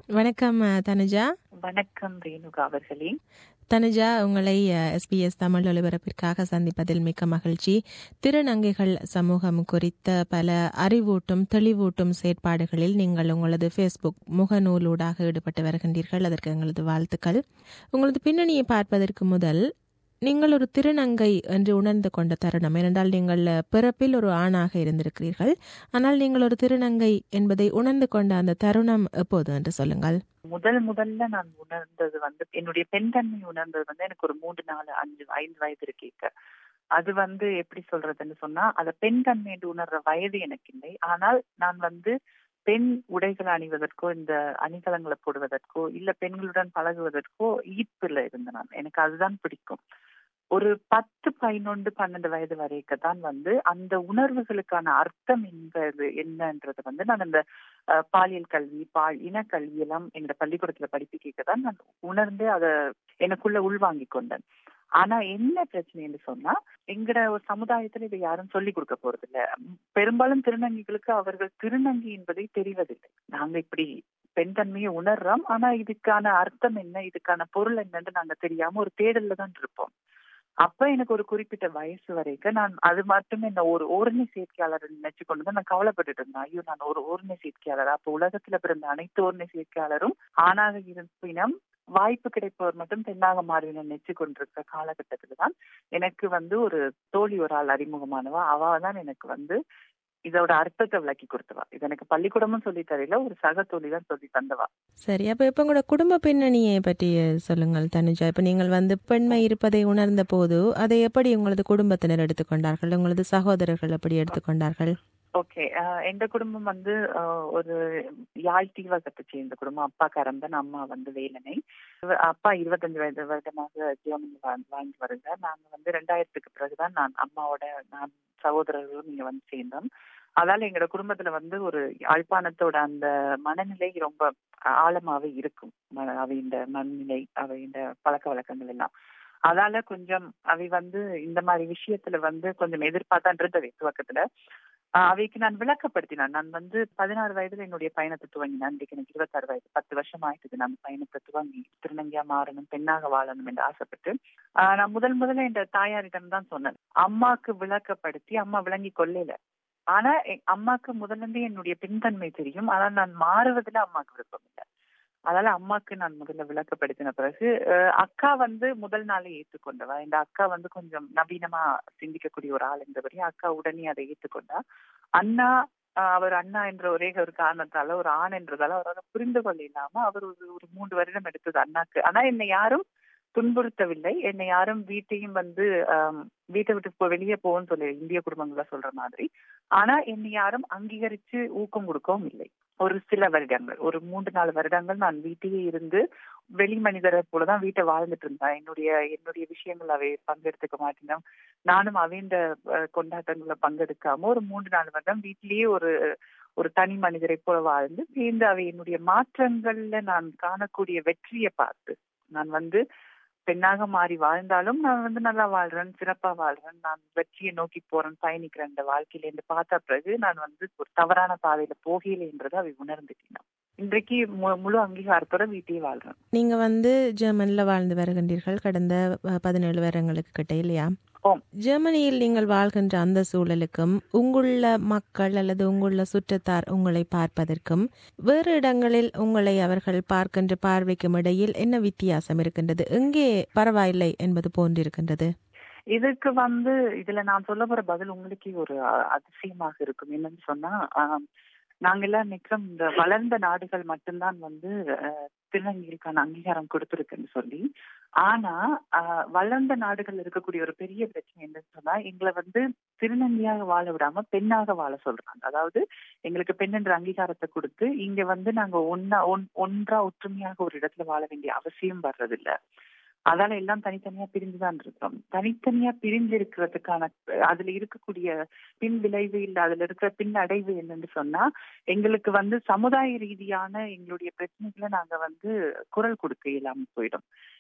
வணக்கம் அஹ், தனுஜா வணக்கம் ரேணுகா அவர்களே தனுஜா உங்களை எஸ்பிஎஸ் தமிழ் ஒலிபரப்பிற்காக சந்திப்பதில் மிக்க மகிழ்ச்சி திருநங்கைகள் சமூகம் குறித்த பல அறிவூட்டும் தெளிவூட்டும் செயற்பாடுகளில் நீங்கள் உங்களது ஃபேஸ்புக் முகநூலூடாக ஈடுபட்டு வருகின்றீர்கள் அதற்கு எங்களது வாழ்த்துக்கள் உங்களது பின்னணியை பார்ப்பதற்கு முதல் நீங்கள் ஒரு திருநங்கை என்று உணர்ந்து கொண்ட தருணம் ஏனென்றால் நீங்கள் பிறப்பில் ஒரு ஆணாக இருந்திருக்கிறீர்கள் ஆனால் நீங்கள் ஒரு திருநங்கை என்பதை உணர்ந்து கொண்ட அந்த தருணம் எப்போது என்று சொல்லுங்கள் முதல் முதல்ல நான் உணர்ந்தது வந்து என்னுடைய பெண் தன்மை உணர்ந்தது வந்து எனக்கு ஒரு மூன்று நாலு அஞ்சு ஐந்து வயது இருக்கேக்க அது வந்து எப்படி சொல்றதுன்னு சொன்னா அத பெண் தன்மை என்று உணர்ற வயது எனக்கு இல்லை ஆனால் நான் வந்து பெண் உடைகள் அணிவதற்கோ இந்த அணிகலங்களை போடுவதற்கோ இல்ல பெண்களுடன் பழகுவதற்கோ ஈர்ப்புல இருந்த நான் எனக்கு அதுதான் பிடிக்கும் ஒரு பத்து பதினொன்று பன்னெண்டு வயது வரைக்கும் தான் வந்து அந்த உணர்வுகளுக்கான அர்த்தம் என்பது என்னன்றது வந்து நான் அந்த அஹ், பாலியல் கல்வி பால் இனக்கல்வி எல்லாம் எங்க பள்ளிக்கூடத்துல படிப்பிக்க தான் நான் உணர்ந்து அதை எனக்குள்ள உள்வாங்கி கொண்டேன் ஆனா என்ன பிரச்சனைன்னு சொன்னா எங்கட ஒரு சமுதாயத்துல இதை யாரும் சொல்லி கொடுக்க போறது இல்ல பெரும்பாலும் திருநங்கைகளுக்கு அவர்கள் திருநங்கை என்பதை தெரிவதில்லை நாங்க இப்படி பெண் தன்மையை உணர்றோம் ஆனா இதுக்கான அர்த்தம் என்ன இதுக்கான பொருள் என்னன்னு நாங்க தெரியாம ஒரு தேடல்ல தான் இருப்போம் அப்ப எனக்கு ஒரு குறிப்பிட்ட வயசு வரைக்கும் நான் அது மட்டும் என்ன ஒரு ஓரணி சேர்க்கையாளர் நினைச்சு கொண்டு தான் நான் கவலைப்பட்டுட்டு இருந்தேன் ஐயோ நான் ஒரு ஓரணி சேர்க்கையாளர் அப்ப உலகத்துல பிறந்த அனைத்து ஓரணி சேர்க்கையாளரும் ஆணாக இருப்பினும் வாய்ப்பு கிடைப்பவர் மட்டும் பெண்ணாக மாறுவின நினைச்சு கொண்டிருக்கிற காலகட்டத்துல தான் எனக்கு வந்து ஒரு தோழி ஒரு ஆள் அறிமுகமானவா அவ தான் எனக்கு வந்து இதோட அர்த்தத்தை விளக்கி கொடுத்தவா இது எனக்கு பள்ளிக்கூடமும் சொல்லி தரையில ஒரு சக தோழி தான் சொல்லி தந்தவா சரி அப்ப இப்ப உங்களோட குடும்ப பின்னணியை பற்றி சொல்லுங்கள் தனுஜா இப்ப நீங்கள் வந்து பெண்மை இருப்பதை உணர்ந்த போது அதை எப்படி உங்களது குடும்பத்தினர் எடுத்துக்கொண்டார்கள் உங்களது சகோதரர்கள் எப்படி எடுத்துக்கொண்டார்கள் ஓகே எந்த குடும்பம் வந்து ஆஹ், ஒரு யாழ் தீவகத்தை சேர்ந்த குடும்பம் அப்பா கரந்தன் அம்மா வந்து வேலனை இவ- அப்பா இருபத்தஞ்சு வயது வருடமாக ஜெர்மனி வாழ்- வாழ்ந்து வருகிறார் நாங்க வந்து ரெண்டாயிரத்துக்கு பிறகுதான் நான் அம்மாவோட நான் சகோதரர்களும் இங்க வந்து சேர்ந்தோம் அதால எங்களோட குடும்பத்துல வந்து ஒரு யாழ்ப்பாணத்தோட அந்த மனநிலை ரொம்ப ஆழமாவே இருக்கும் ம- அவையின் மனநிலை அவையின் பழக்க வழக்கங்கள் எல்லாம் அதால கொஞ்சம் அவை வந்து இந்த மாதிரி விஷயத்துல வந்து கொஞ்சம் எதிர்பார்த்தான் இருந்தது துவக்கத்துல ஆஹ் அவைக்கு நான் விளக்கப்படுத்தினேன் நான் வந்து பதினாறு வயதுல என்னுடைய பயணத்தை துவங்கினேன் இன்றைக்கு எனக்கு இருபத்தாறு வயது பத்து வருஷம் ஆயிட்டுது நான் பயணத்தை துவங்கி திருநங்கையா மாறணும் பெண்ணாக வாழணும் என்று ஆசைப்பட்டு ஆஹ் நான் முதல் முதல்ல என் தாயாரிடம் தான் சொன்னேன் அம்மாக்கு விளக்கப்படுத்தி அம்மா விளங்கி கொள்ளல ஆனா எ- அம்மாக்கு முதல்ல இருந்தே என்னுடைய பெண்தன்மை தெரியும் ஆனா நான் மாறுவதில் அம்மாக்கு விருப்பம் இல்லை அதனால அம்மாக்கு நான் முதல்ல விளக்கப்படுத்தின பிறகு அஹ், அக்கா வந்து முதல் நாளே ஏற்றுக்கொண்டவா இந்த அக்கா வந்து கொஞ்சம் நவீனமா சிந்திக்கக்கூடிய ஒரு ஆள் என்றபடி அக்கா உடனே அதை ஏற்றுக்கொண்டா அண்ணா ஆஹ், அவர் அண்ணா என்ற ஒரே ஒரு காரணத்தால ஒரு ஆண் என்றதால அவரால் புரிந்து கொள்ள இல்லாம அவர் ஒரு ஒரு மூன்று வருடம் எடுத்தது அண்ணாக்கு ஆனா என்னை யாரும் துன்புறுத்தவில்லை என்னை யாரும் வீட்டையும் வந்து ஆம், வீட்டை விட்டு போ- வெளியே போன்னு சொல்லி இந்திய குடும்பங்கள சொல்ற மாதிரி ஆனா என்னை யாரும் அங்கீகரிச்சு ஊக்கம் கொடுக்கவும் இல்லை ஒரு சில வருடங்கள் ஒரு மூன்று நாலு வருடங்கள் நான் வீட்டையே இருந்து வெளி மனிதரை போலதான் வீட்டை வாழ்ந்துட்டு இருந்தேன் என்னுடைய என்னுடைய விஷயங்கள் அவை பங்கெடுத்துக்க மாட்டேன் நானும் அவைந்த கொண்டாட்டங்களை பங்கெடுக்காம ஒரு மூன்று நாலு வருடம் வீட்டிலேயே ஒரு ஒரு தனி மனிதரை போல வாழ்ந்து சேர்ந்து அவை என்னுடைய மாற்றங்கள்ல நான் காணக்கூடிய வெற்றியை பார்த்து நான் வந்து பெண்ணாக மாறி வாழ்ந்தாலும் நான் வந்து நல்லா வாழ்றேன் சிறப்பா வாழ்றேன் நான் வெற்றியை நோக்கி போறேன் பயணிக்கிறேன் இந்த வாழ்க்கையில இருந்து பார்த்த பிறகு நான் வந்து ஒரு தவறான பாதையில போகல என்றதை அவை உணர்ந்துட்டேன் இன்றைக்கு மு- முழு அங்கீகாரத்தோட வீட்டையே வாழ்றேன் நீங்க வந்து ஜெர்மன்ல வாழ்ந்து வருகின்றீர்கள் கடந்த அஹ், பதினேழு வருடங்களுக்கு கிட்ட இல்லையா ஆம். ஜெர்மனியில் நீங்கள் வாழ்கின்ற அந்த சூழலுக்கும் உங்களுள்ள மக்கள் அல்லது உங்களுள்ள சுற்றத்தார் உங்களை பார்ப்பதற்கும் வேறு இடங்களில் உங்களை அவர்கள் பார்க்கின்ற பார்வைக்கும் இடையில் என்ன வித்தியாசம் இருக்கின்றது எங்கே பரவாயில்லை என்பது போன்றிருக்கின்றது இதுக்கு வந்து இதுல நான் சொல்ல போற பதில் உங்களுக்கே ஒரு அ- அதிசயமாக இருக்கும் என்னன்னு சொன்னா ஆம், நாங்க எல்லாம் நிக்கிறோம் இந்த வளர்ந்த நாடுகள் மட்டும்தான் வந்து அஹ், திருநங்கைகளுக்கான அங்கீகாரம் கொடுத்திருக்குன்னு சொல்லி ஆனா ஆஹ், வளர்ந்த நாடுகள் இருக்கக்கூடிய ஒரு பெரிய பிரச்சனை என்னன்னு சொன்னா எங்களை வந்து திருநங்கையாக வாழ விடாம பெண்ணாக வாழ சொல்றாங்க அதாவது எங்களுக்கு பெண் என்ற அங்கீகாரத்தை கொடுத்து இங்க வந்து நாங்க ஒன்னா ஒன்- ஒன்றா ஒற்றுமையாக ஒரு இடத்துல வாழ வேண்டிய அவசியம் வர்றதில்ல அதால எல்லாம் தனித்தனியா பிரிஞ்சுதான் இருக்கோம் தனித்தனியா பிரிஞ்சு இருக்கிறதுக்கான அதுல இருக்கக்கூடிய பின் விளைவு இல்ல அதுல இருக்கிற பின் அடைவு என்னன்னு சொன்னா எங்களுக்கு வந்து சமுதாய ரீதியான எங்களுடைய பிரச்சனைகளை நாங்க வந்து குரல் கொடுக்க இயலாம போயிடும்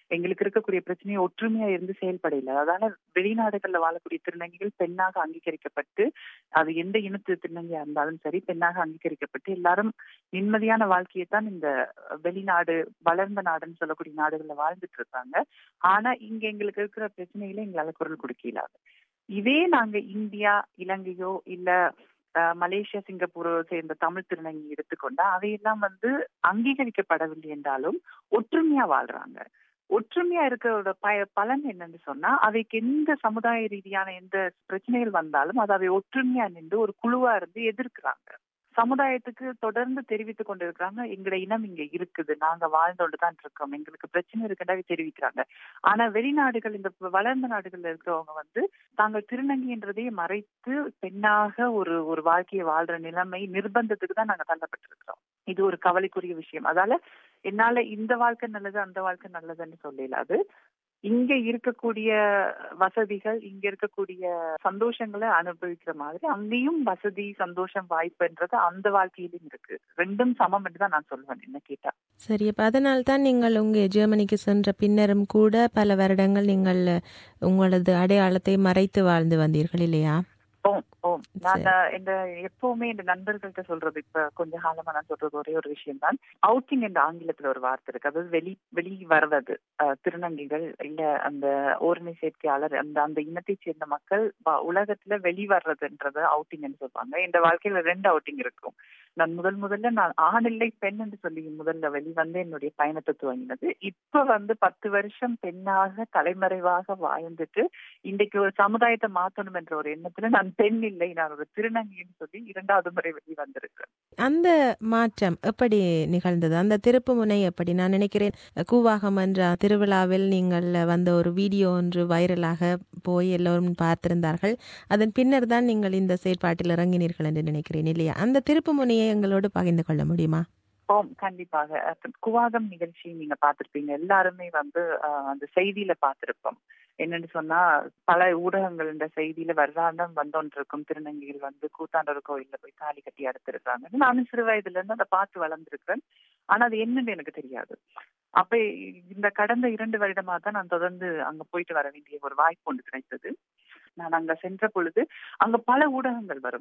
எங்களுக்கு இருக்கக்கூடிய பிரச்சனையை ஒற்றுமையா இருந்து செயல்படையில அதனால வெளிநாடுகள்ல வாழக்கூடிய திருநங்கைகள் பெண்ணாக அங்கீகரிக்கப்பட்டு அது எந்த இனத்து திருநங்கையா இருந்தாலும் சரி பெண்ணாக அங்கீகரிக்கப்பட்டு எல்லாரும் நிம்மதியான வாழ்க்கையை தான் இந்த வெளிநாடு வளர்ந்த நாடுன்னு சொல்லக்கூடிய நாடுகள்ல வாழ்ந்துட்டு இருக்காங்க ஆனா இங்க எங்களுக்கு இருக்கிற பிரச்சனையில எங்களால குரல் கொடுக்கலாது இதே நாங்க இந்தியா இலங்கையோ இல்ல மலேசியா சிங்கப்பூரோ சேர்ந்த தமிழ் திருநங்கை எடுத்துக்கொண்டா அவையெல்லாம் வந்து அங்கீகரிக்கப்படவில்லை என்றாலும் ஒற்றுமையா வாழ்றாங்க ஒற்றுமையா இருக்கிறோட பய பலன் என்னன்னு சொன்னா அவைக்கு எந்த சமுதாய ரீதியான எந்த பிரச்சனைகள் வந்தாலும் அது அவை ஒற்றுமையா நின்று ஒரு குழுவா இருந்து எதிர்க்கிறாங்க சமுதாயத்துக்கு தொடர்ந்து தெரிவித்துக் கொண்டிருக்கிறாங்க எங்களுடைய இனம் இங்க இருக்குது நாங்க வாழ்ந்தோண்டு தான் இருக்கோம் எங்களுக்கு பிரச்சனை இருக்குண்டாவே தெரிவிக்கிறாங்க ஆனா வெளிநாடுகள் இந்த வளர்ந்த நாடுகள்ல இருக்கிறவங்க வந்து தாங்கள் திருநங்கைன்றதையே மறைத்து பெண்ணாக ஒரு ஒரு வாழ்க்கையை வாழ்ற நிலைமை நிர்பந்தத்துக்கு தான் நாங்க தள்ளப்பட்டிருக்கிறோம் இது ஒரு கவலைக்குரிய விஷயம் அதால என்னால இந்த வாழ்க்கை நல்லது அந்த வாழ்க்கை நல்லதுன்னு சொல்லல அது இங்க இருக்கக்கூடிய வசதிகள் இங்க இருக்கக்கூடிய சந்தோஷங்களை அனுபவிக்கிற மாதிரி அங்கேயும் வசதி சந்தோஷம் வாய்ப்புன்றது அந்த வாழ்க்கையிலும் இருக்கு ரெண்டும் சமம் என்று தான் நான் சொல்லுவேன் என்ன கேட்டா சரி அப்ப அதனால் தான் நீங்கள் உங்க ஜெர்மனிக்கு சென்ற பின்னரும் கூட பல வருடங்கள் நீங்கள் உங்களது அடையாளத்தை மறைத்து வாழ்ந்து வந்தீர்கள் இல்லையா ஓம் ஓம் நான் இந்த எப்பவுமே இந்த நண்பர்கள்ட்ட சொல்றது இப்ப கொஞ்ச காலமா நான் சொல்றது ஒரே ஒரு விஷயம் தான் அவுட்டிங் என்ற ஆங்கிலத்துல ஒரு வார்த்தை இருக்கு அதாவது வெளி வெளி வர்றது திருநங்கைகள் இல்ல அந்த ஓரணி சேர்க்கையாளர் அந்த அந்த இனத்தை சேர்ந்த மக்கள் உலகத்துல வெளி வர்றதுன்றது அவுட்டிங்னு சொல்லுவாங்க இந்த வாழ்க்கையில ரெண்டு அவுட்டிங் இருக்கும் நான் முதல் முதல்ல நான் ஆண் இல்லை பெண் என்று சொல்லி முதல்ல வெளிவந்து என்னுடைய பயணத்தை துவங்கினது இப்ப வந்து பத்து வருஷம் பெண்ணாக தலைமறைவாக வாழ்ந்துட்டு இன்றைக்கு ஒரு சமுதாயத்தை மாத்தணும் என்ற ஒரு எண்ணத்துல நான் பெண் இல்லை நான் ஒரு திருநங்கைன்னு சொல்லி இரண்டாவது முறை வெளி வந்திருக்கிறேன் அந்த மாற்றம் எப்படி நிகழ்ந்தது அந்த திருப்பு முனை எப்படி நான் நினைக்கிறேன் கூவாகம் என்ற திருவிழாவில் நீங்கள் வந்த ஒரு வீடியோ ஒன்று வைரலாக போய் எல்லோரும் பார்த்திருந்தார்கள் அதன் பின்னர் தான் நீங்கள் இந்த செயற்பாட்டில் இறங்கினீர்கள் என்று நினைக்கிறேன் இல்லையா அந்த திருப்பு முனையை எங்களோடு பகிர்ந்து கொள்ள முடியுமா ஓம் கண்டிப்பாக குவாகம் நிகழ்ச்சி நீங்க பாத்திருப்பீங்க எல்லாருமே வந்து அந்த செய்தியில பார்த்திருப்போம் என்னன்னு சொன்னா பல ஊடகங்கள் இந்த செய்தியில வருடாந்தம் வந்தோன்றிருக்கும் திருநங்கைகள் வந்து கூத்தாண்டவர் கோயில்ல போய் தாலி கட்டி அடுத்திருக்காங்க நானும் சிறு வயதுல இருந்து அதை பார்த்து வளர்ந்துருக்கிறேன் ஆனா அது என்னன்னு எனக்கு தெரியாது அப்ப இந்த கடந்த இரண்டு வருடமா தான் நான் தொடர்ந்து அங்க போயிட்டு வர வேண்டிய ஒரு வாய்ப்பு ஒன்று கிடைத்தது நான் அங்க சென்ற பொழுது அங்க பல ஊடகங்கள் வரும்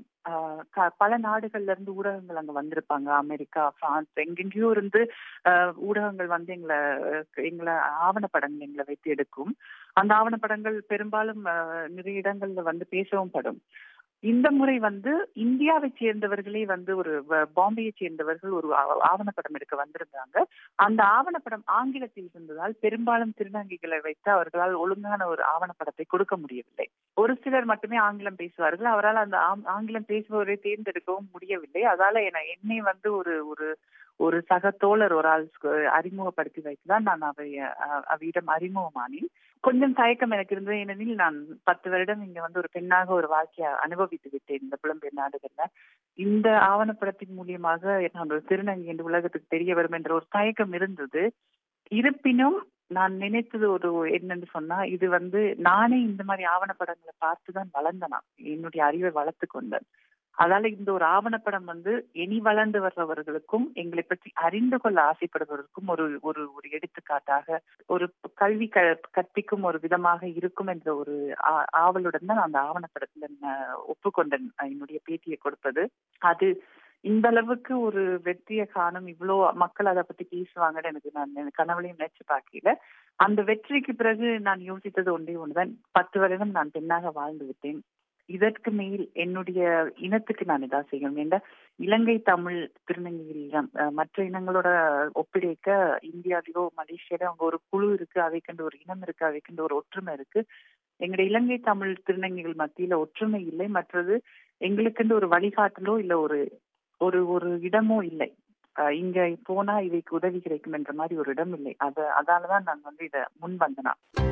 பல நாடுகள்ல இருந்து ஊடகங்கள் அங்க வந்திருப்பாங்க அமெரிக்கா பிரான்ஸ் எங்கெங்கயோ இருந்து ஊடகங்கள் வந்து எங்களை எங்களை ஆவணப்படங்கள் எங்களை வைத்து எடுக்கும் அந்த ஆவணப்படங்கள் பெரும்பாலும் நிறைய இடங்கள்ல வந்து பேசவும் படும் இந்த முறை வந்து இந்தியாவை சேர்ந்தவர்களே வந்து ஒரு பாம்பேயை சேர்ந்தவர்கள் ஒரு ஆவணப்படம் எடுக்க வந்திருந்தாங்க அந்த ஆவணப்படம் ஆங்கிலத்தில் இருந்ததால் பெரும்பாலும் திருநங்கைகளை வைத்து அவர்களால் ஒழுங்கான ஒரு ஆவணப்படத்தை கொடுக்க முடியவில்லை ஒரு சிலர் மட்டுமே ஆங்கிலம் பேசுவார்கள் அவரால் அந்த ஆங்கிலம் பேசுபவரை தேர்ந்தெடுக்கவும் முடியவில்லை அதால என என்னை வந்து ஒரு ஒரு ஒரு சக தோழர் ஒரு ஆள் அறிமுகப்படுத்தி வைத்துதான் நான் அவை அவையிடம் அறிமுகமானேன் கொஞ்சம் தயக்கம் எனக்கு இருந்தது ஏனெனில் நான் பத்து வருடம் இங்க வந்து ஒரு பெண்ணாக ஒரு வாழ்க்கையை அனுபவித்து விட்டேன் இந்த புலம்பெயர் நாடுகள்ல இந்த ஆவணப்படத்தின் மூலியமாக நான் ஒரு திருநங்கை என்று உலகத்துக்கு தெரிய வரும் என்ற ஒரு தயக்கம் இருந்தது இருப்பினும் நான் நினைத்தது ஒரு என்னன்னு சொன்னா இது வந்து நானே இந்த மாதிரி ஆவணப்படங்களை பார்த்துதான் வளர்ந்தனா என்னுடைய அறிவை வளர்த்து கொண்டேன் அதால இந்த ஒரு ஆவணப்படம் வந்து இனி வளர்ந்து வர்றவர்களுக்கும் எங்களை பற்றி அறிந்து கொள்ள ஆசைப்படுபவர்களுக்கும் ஒரு ஒரு ஒரு எடுத்துக்காட்டாக ஒரு கல்வி க கற்பிக்கும் ஒரு விதமாக இருக்கும் என்ற ஒரு ஆவலுடன் தான் அந்த ஆவணப்படத்துல ஒப்புக்கொண்டேன் என்னுடைய பேட்டியை கொடுப்பது அது இந்த அளவுக்கு ஒரு வெற்றியை காணும் இவ்வளோ மக்கள் அதை பத்தி பேசுவாங்கன்னு எனக்கு நான் கனவுலையும் நினைச்சு பார்க்கல அந்த வெற்றிக்கு பிறகு நான் யோசித்தது ஒன்றே ஒன்றுதான் பத்து வருடம் நான் பெண்ணாக வாழ்ந்து விட்டேன் இதற்கு மேல் என்னுடைய இனத்துக்கு நான் இதா செய்யணும் என்ற இலங்கை தமிழ் திருநங்கைகள் மற்ற இனங்களோட ஒப்பிடைக்க இந்தியாவிலோ மலேசியாலோ அங்க ஒரு குழு இருக்கு அவைக்கண்டு ஒரு இனம் இருக்கு அவைக்கண்டு ஒரு ஒற்றுமை இருக்கு எங்களுடைய இலங்கை தமிழ் திருநங்கைகள் மத்தியில ஒற்றுமை இல்லை மற்றது எங்களுக்குண்டு ஒரு வழிகாட்டலோ இல்ல ஒரு ஒரு ஒரு இடமோ இல்லை இங்க போனா இவைக்கு உதவி கிடைக்கும் என்ற மாதிரி ஒரு இடம் இல்லை அது அதாலதான் நான் வந்து இத முன் வந்தனா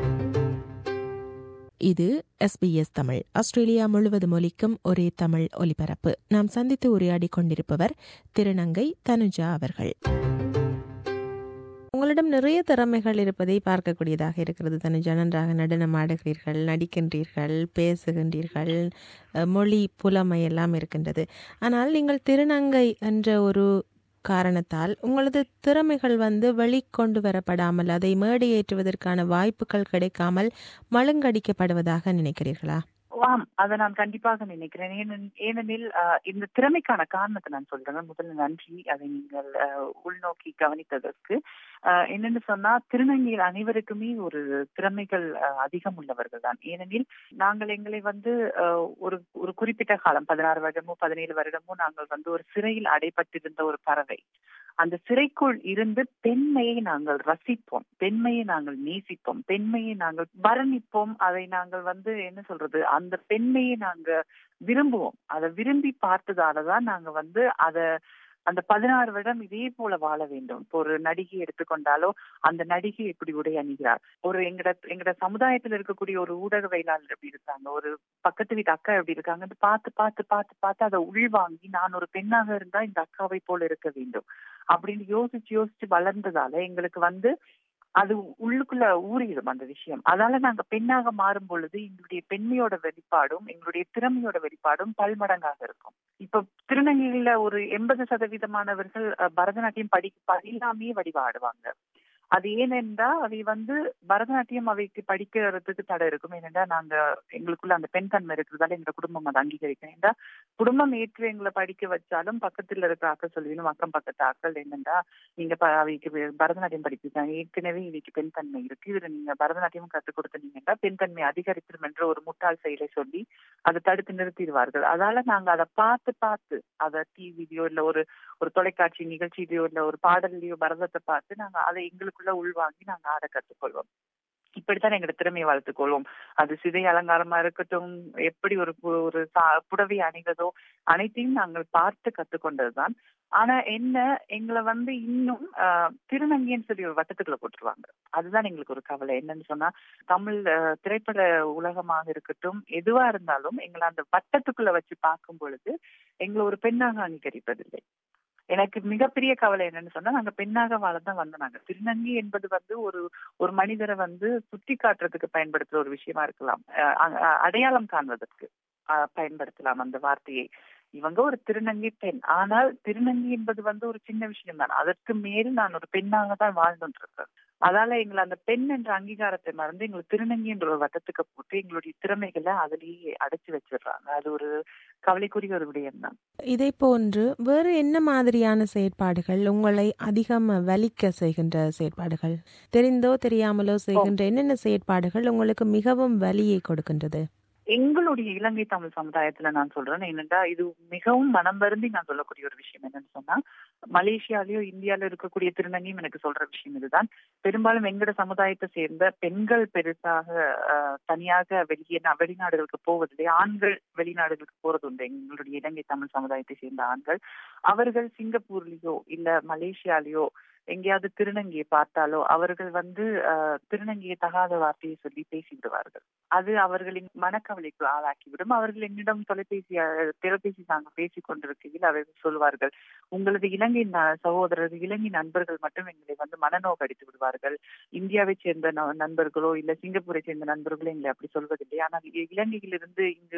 இது எஸ்பிஎஸ் தமிழ் ஆஸ்திரேலியா முழுவதும் ஒலிக்கும் ஒரே தமிழ் ஒலிபரப்பு நாம் சந்தித்து உரையாடி கொண்டிருப்பவர் திருநங்கை தனுஜா அவர்கள் உங்களிடம் நிறைய திறமைகள் இருப்பதை பார்க்கக்கூடியதாக இருக்கிறது தனுஜா நன்றாக நடனம் ஆடுகிறீர்கள் நடிக்கின்றீர்கள் பேசுகின்றீர்கள் மொழி புலமை எல்லாம் இருக்கின்றது ஆனால் நீங்கள் திருநங்கை என்ற ஒரு காரணத்தால் உங்களது திறமைகள் வந்து வெளிக்கொண்டு வரப்படாமல் அதை மேடையேற்றுவதற்கான வாய்ப்புகள் கிடைக்காமல் மழுங்கடிக்கப்படுவதாக நினைக்கிறீர்களா ஆம் அதை நான் கண்டிப்பாக நினைக்கிறேன் ஏனெனில் இந்த திறமைக்கான காரணத்தை நான் சொல்றேன் முதல்ல நன்றி அதை நீங்கள் உள்நோக்கி கவனித்ததற்கு என்னன்னு சொன்னா திருநங்கையில் அனைவருக்குமே ஒரு திறமைகள் அதிகம் உள்ளவர்கள் தான் ஏனெனில் நாங்கள் எங்களை வந்து ஒரு ஒரு குறிப்பிட்ட காலம் பதினாறு வருடமோ பதினேழு வருடமோ நாங்கள் வந்து ஒரு சிறையில் அடைப்பட்டிருந்த ஒரு பறவை அந்த சிறைக்குள் இருந்து பெண்மையை நாங்கள் ரசிப்போம் பெண்மையை நாங்கள் நேசிப்போம் பெண்மையை நாங்கள் வர்ணிப்போம் அதை நாங்கள் வந்து என்ன சொல்றது அந்த பெண்மையை நாங்க விரும்புவோம் அதை விரும்பி பார்த்ததாலதான் நாங்க வந்து அதை அந்த பதினாறு வருடம் இதே போல வாழ வேண்டும் இப்போ ஒரு நடிகை எடுத்துக்கொண்டாலோ அந்த நடிகை எப்படி உடை அணிகிறார் ஒரு எங்கட எங்கட சமுதாயத்துல இருக்கக்கூடிய ஒரு ஊடகவியலாளர் எப்படி இருக்காங்க ஒரு பக்கத்து வீட்டு அக்கா எப்படி இருக்காங்கன்னு பார்த்து பார்த்து பார்த்து பார்த்து அதை உள்வாங்கி நான் ஒரு பெண்ணாக இருந்தா இந்த அக்காவை போல இருக்க வேண்டும் அப்படின்னு யோசிச்சு யோசிச்சு வளர்ந்ததால எங்களுக்கு வந்து அது உள்ளுக்குள்ள ஊறிடும் அந்த விஷயம் அதனால நாங்க பெண்ணாக மாறும் பொழுது எங்களுடைய பெண்மையோட வெளிப்பாடும் எங்களுடைய திறமையோட வெளிப்பாடும் பல்மடங்காக இருக்கும் இப்ப திருநங்கையில ஒரு எண்பது சதவீதமானவர்கள் பரதநாட்டியம் படி இல்லாமே வடிவாடுவாங்க அது ஏனென்றா அவை வந்து பரதநாட்டியம் அவைக்கு படிக்கிறதுக்கு தடை இருக்கும் ஏனென்றா நாங்க எங்களுக்குள்ள அந்த பெண் தன்மை இருக்கிறதால எங்க குடும்பம் அதை அங்கீகரிக்கும் ஏன்னா குடும்பம் ஏற்று எங்களை படிக்க வச்சாலும் பக்கத்துல இருக்கிற ஆக்கள் சொல்லுவீங்க அக்கம் பக்கத்து ஆக்கள் என்னென்றா நீங்க அவைக்கு பரதநாட்டியம் படிப்பீங்க ஏற்கனவே இவைக்கு பெண் தன்மை இருக்கு இதுல நீங்க பரதநாட்டியம் கற்றுக் கொடுத்தீங்கன்னா பெண் தன்மை அதிகரித்திரும் என்ற ஒரு முட்டாள் செயலை சொல்லி அதை தடுத்து நிறுத்திடுவார்கள் அதால நாங்க அதை பார்த்து பார்த்து அதை டிவிலையோ இல்ல ஒரு ஒரு தொலைக்காட்சி நிகழ்ச்சியிலயோ இல்ல ஒரு பாடல்லையோ பரதத்தை பார்த்து நாங்க அதை எங்களுக்குள்ள உள்வாங்கி நாங்க ஆட கற்றுக்கொள்வோம் இப்படித்தான் எங்களோட திறமையை வளர்த்துக் கொள்வோம் அது சிதை அலங்காரமா இருக்கட்டும் எப்படி ஒரு ஒரு புடவை அணிவதோ அனைத்தையும் நாங்கள் பார்த்து கத்துக்கொண்டதுதான் ஆனா என்ன எங்களை வந்து இன்னும் திருநங்கைன்னு சொல்லி ஒரு வட்டத்துக்குள்ள போட்டுருவாங்க அதுதான் எங்களுக்கு ஒரு கவலை என்னன்னு சொன்னா தமிழ் திரைப்பட உலகமாக இருக்கட்டும் எதுவா இருந்தாலும் எங்களை அந்த வட்டத்துக்குள்ள வச்சு பார்க்கும் பொழுது எங்களை ஒரு பெண்ணாக அங்கீகரிப்பதில்லை எனக்கு மிகப்பெரிய கவலை என்னன்னு சொன்னா நாங்க பெண்ணாக வாழதான் வந்தோம் நாங்க திருநங்கை என்பது வந்து ஒரு ஒரு மனிதரை வந்து சுட்டி காட்டுறதுக்கு பயன்படுத்துற ஒரு விஷயமா இருக்கலாம் அடையாளம் காண்பதற்கு பயன்படுத்தலாம் அந்த வார்த்தையை இவங்க ஒரு திருநங்கை பெண் ஆனால் திருநங்கை என்பது வந்து ஒரு சின்ன விஷயம் தான் அதற்கு மேல் நான் ஒரு பெண்ணாக தான் வாழ்ந்துட்டு இருக்கேன் அதால எங்களை அந்த பெண் என்ற அங்கீகாரத்தை மறந்து எங்களுக்கு திருநங்கை என்ற ஒரு வட்டத்துக்கு போட்டு எங்களுடைய திறமைகளை அதிலேயே அடைச்சு வச்சிடுறாங்க அது ஒரு கவலைக்குரிய ஒரு விடயம் தான் இதே போன்று வேறு என்ன மாதிரியான செயற்பாடுகள் உங்களை அதிகம் வலிக்க செய்கின்ற செயற்பாடுகள் தெரிந்தோ தெரியாமலோ செய்கின்ற என்னென்ன செயற்பாடுகள் உங்களுக்கு மிகவும் வலியை கொடுக்கின்றது எங்களுடைய இலங்கை தமிழ் சமுதாயத்துல நான் சொல்றேன் என்னடா இது மிகவும் மனம் வருந்தி நான் சொல்லக்கூடிய ஒரு விஷயம் என்னன்னு சொன்னா மலேசியாலயோ இந்தியால இருக்கக்கூடிய திருநங்கையும் எனக்கு சொல்ற விஷயம் இதுதான் பெரும்பாலும் எங்கட சமுதாயத்தை சேர்ந்த பெண்கள் பெருசாக தனியாக வெளியே வெளிநாடுகளுக்கு போவதில்லை ஆண்கள் வெளிநாடுகளுக்கு போறது உண்டு எங்களுடைய இலங்கை தமிழ் சமுதாயத்தை சேர்ந்த ஆண்கள் அவர்கள் சிங்கப்பூர்லயோ இல்ல மலேசியாலயோ எங்கேயாவது திருநங்கையை பார்த்தாலோ அவர்கள் வந்து திருநங்கையை தகாத வார்த்தையை சொல்லி பேசி விடுவார்கள் அது அவர்களின் மனக்கவலைக்கு ஆளாக்கிவிடும் அவர்கள் என்னிடம் தொலைபேசி தொலைபேசி நாங்கள் பேசிக் கொண்டிருக்கையில் அவர்கள் சொல்வார்கள் உங்களது இலங்கை சகோதரர்கள் இலங்கை நண்பர்கள் மட்டும் எங்களை வந்து மனநோக்கு அடித்து விடுவார்கள் இந்தியாவை சேர்ந்த நண்பர்களோ இல்ல சிங்கப்பூரை சேர்ந்த நண்பர்களோ எங்களை அப்படி சொல்வதில்லை ஆனால் இலங்கையிலிருந்து இங்கு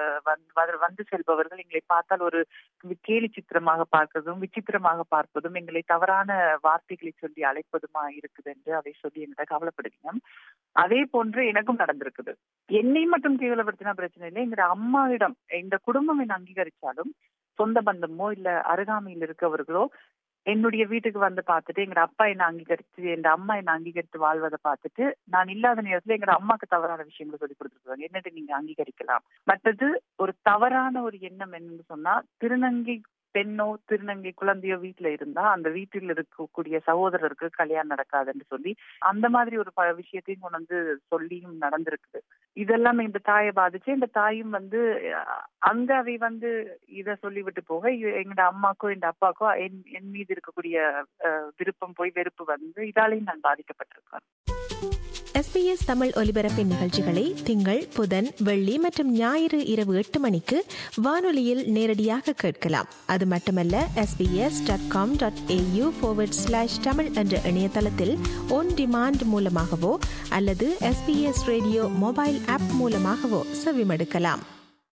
வந்து செல்பவர்கள் எங்களை பார்த்தால் ஒரு கேலி சித்திரமாக பார்ப்பதும் விசித்திரமாக பார்ப்பதும் எங்களை தவறான வார்த்தைகளை சொல்லி அழைப்பதுமா இருக்குது என்று அதை சொல்லி என்கிட்ட கவலைப்படுவீங்க அதே போன்று எனக்கும் நடந்திருக்குது என்னை மட்டும் கேவலப்படுத்தினா பிரச்சனை இல்லை எங்க அம்மாவிடம் இந்த குடும்பம் என்ன அங்கீகரிச்சாலும் சொந்த பந்தமோ இல்ல அருகாமையில் இருக்கவர்களோ என்னுடைய வீட்டுக்கு வந்து பார்த்துட்டு எங்க அப்பா என்ன அங்கீகரிச்சு எங்க அம்மா என்ன அங்கீகரித்து வாழ்வதை பார்த்துட்டு நான் இல்லாத நேரத்துல எங்க அம்மாக்கு தவறான விஷயங்களை சொல்லி கொடுத்துருக்காங்க என்னது நீங்க அங்கீகரிக்கலாம் மற்றது ஒரு தவறான ஒரு எண்ணம் என்னன்னு சொன்னா திருநங்கை பெண்ணோ திருநங்கை குழந்தையோ வீட்டுல இருந்தா அந்த வீட்டில் இருக்கக்கூடிய சகோதரருக்கு கல்யாணம் நடக்காதுன்னு சொல்லி அந்த மாதிரி ஒரு விஷயத்தையும் கொண்டு வந்து சொல்லியும் நடந்திருக்குது இதெல்லாம் இந்த தாயை பாதிச்சு இந்த தாயும் வந்து அங்க அவை வந்து இத சொல்லிவிட்டு போக எங்க அம்மாக்கோ எங்க அப்பாக்கோ என் என் மீது இருக்கக்கூடிய விருப்பம் போய் வெறுப்பு வந்து இதாலையும் நான் பாதிக்கப்பட்டிருக்கேன் எஸ்பிஎஸ் தமிழ் ஒலிபரப்பின் நிகழ்ச்சிகளை திங்கள் புதன் வெள்ளி மற்றும் ஞாயிறு இரவு எட்டு மணிக்கு வானொலியில் நேரடியாக கேட்கலாம் அது மட்டுமல்ல SBS dot com dot AU forward slash Tamil என்ற இணையதளத்தில் ஒன் டிமாண்ட் மூலமாகவோ அல்லது எஸ்பிஎஸ் ரேடியோ மொபைல் ஆப் மூலமாகவோ செவிமடுக்கலாம்